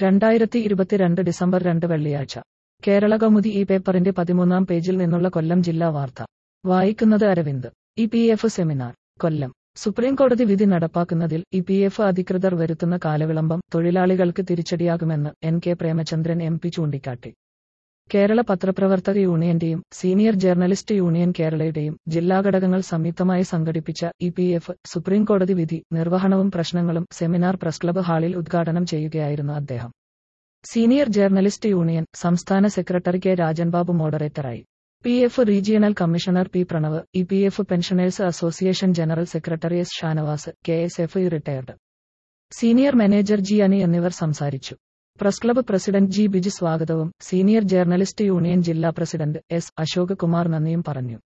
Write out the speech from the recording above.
രണ്ടായിരത്തി ഇരുപത്തിരണ്ട് ഡിസംബർ രണ്ട് വെള്ളിയാഴ്ച കേരള കൗമുദി ഈ പേപ്പറിന്റെ പതിമൂന്നാം പേജിൽ നിന്നുള്ള കൊല്ലം ജില്ലാ വാർത്ത വായിക്കുന്നത് Aravind E P F seminar Kollam supreme കോടതി വിധി നടപ്പാക്കുന്നതിൽ ഇ പി എഫ് അധികൃതർ വരുത്തുന്ന കാലവിളംബം തൊഴിലാളികൾക്ക് തിരിച്ചടിയാകുമെന്ന് N K Premachandran M P ചൂണ്ടിക്കാട്ടി കേരള പത്രപ്രവർത്തക യൂണിയന്റെയും സീനിയർ ജേർണലിസ്റ്റ് യൂണിയൻ കേരളയുടെയും ജില്ലാ ഘടകങ്ങൾ സംയുക്തമായി സംഘടിപ്പിച്ച ഇ പി എഫ് സുപ്രീം കോടതി വിധി നിർവഹണവും പ്രശ്നങ്ങളും സെമിനാർ പ്രസ് ക്ലബ്ബ് ഹാളിൽ ഉദ്ഘാടനം ചെയ്യുകയായിരുന്നു അദ്ദേഹം സീനിയർ ജേർണലിസ്റ്റ് യൂണിയൻ സംസ്ഥാന സെക്രട്ടറി കെ രാജൻബാബു മോഡറേറ്ററായി P F regional commissioner P Pranav E P F pensioners association general secretary S Shanavas K S F retired senior manager G Ani എന്നിവർ സംസാരിച്ചു press club president G Biju സ്വാഗതവും senior journalist union ജില്ലാ president S Ashok Kumar നന്ദിയും പറഞ്ഞു